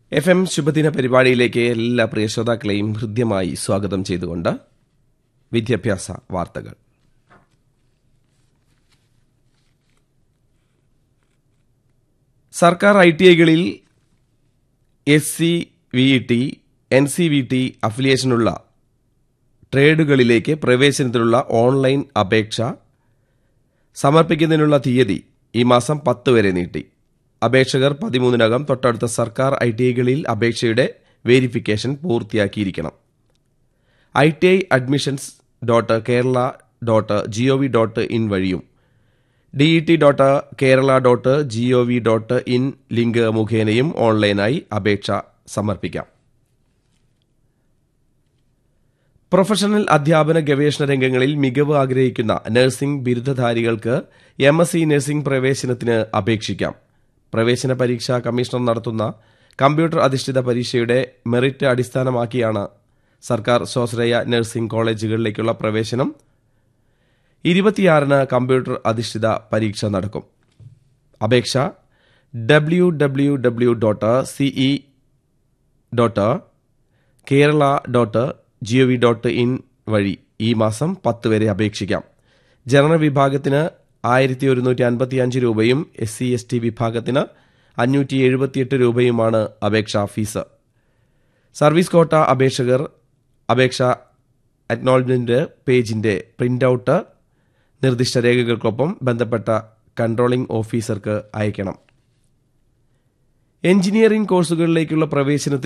F M ശുഭദിന പരിപാടിയിലേക്ക് എല്ലാ പ്രിയ ശ്രോതാക്കളെയും ഹൃദ്യമായി സ്വാഗതം ചെയ്തുകൊണ്ട് വിദ്യാഭ്യാസ വാർത്തകൾ സർക്കാർ ഐ ടി ഐകളിൽ S C V T N C V T അഫിലിയേഷനുള്ള ട്രേഡുകളിലേക്ക് പ്രവേശനത്തിനുള്ള ഓൺലൈൻ അപേക്ഷ സമർപ്പിക്കുന്നതിനുള്ള തീയതി ഈ മാസം പത്ത് വരെ നീട്ടി അപേക്ഷകർ പതിമൂന്നിനകം തൊട്ടടുത്ത സർക്കാർ ഐ ടി ഐകളിൽ അപേക്ഷയുടെ വേരിഫിക്കേഷൻ പൂർത്തിയാക്കിയിരിക്കണം I T I admissions dot Kerala dot G O V dot in വഴിയും D E T dot Kerala dot G O V dot in link മുഖേനയും ഓൺലൈനായി അപേക്ഷ സമർപ്പിക്കാം പ്രൊഫഷണൽ അധ്യാപന ഗവേഷണ രംഗങ്ങളിൽ മികവ് ആഗ്രഹിക്കുന്ന നഴ്സിംഗ് ബിരുദധാരികൾക്ക് എം എസ് സി നഴ്സിംഗ് പ്രവേശനത്തിന് അപേക്ഷിക്കാം പ്രവേശന പരീക്ഷാ കമ്മീഷണർ നടത്തുന്ന കമ്പ്യൂട്ടർ അധിഷ്ഠിത പരീക്ഷയുടെ മെറിറ്റ് അടിസ്ഥാനമാക്കിയാണ് സർക്കാർ സ്വാശ്രയ നഴ്സിംഗ് കോളേജുകളിലേക്കുള്ള പ്രവേശനം ഇരുപത്തിയാറിന് കമ്പ്യൂട്ടർ അധിഷ്ഠിത പരീക്ഷ നടക്കും അപേക്ഷ W W W dot C E dot Kerala dot G O V dot in വഴി ഈ മാസം പത്ത് വരെ അപേക്ഷിക്കാം ജനറൽ വിഭാഗത്തിന് ആയിരത്തി ഒരുന്നൂറ്റി അൻപത്തിയഞ്ച് രൂപയും എസ് സി എസ് ടി വിഭാഗത്തിന് അഞ്ഞൂറ്റി എഴുപത്തിയെട്ട് രൂപയുമാണ് അപേക്ഷാ ഫീസ് സർവീസ് കോട്ട അപേക്ഷകർ അപേക്ഷ അക്നോളജ്മെന്റ് പേജിന്റെ പ്രിന്റ് ഔട്ട് നിർദ്ദിഷ്ട രേഖകൾക്കൊപ്പം ബന്ധപ്പെട്ട കൺട്രോളിംഗ് ഓഫീസർക്ക് അയക്കണം എഞ്ചിനീയറിംഗ് കോഴ്സുകളിലേക്കുള്ള പ്രവേശനത്തിന്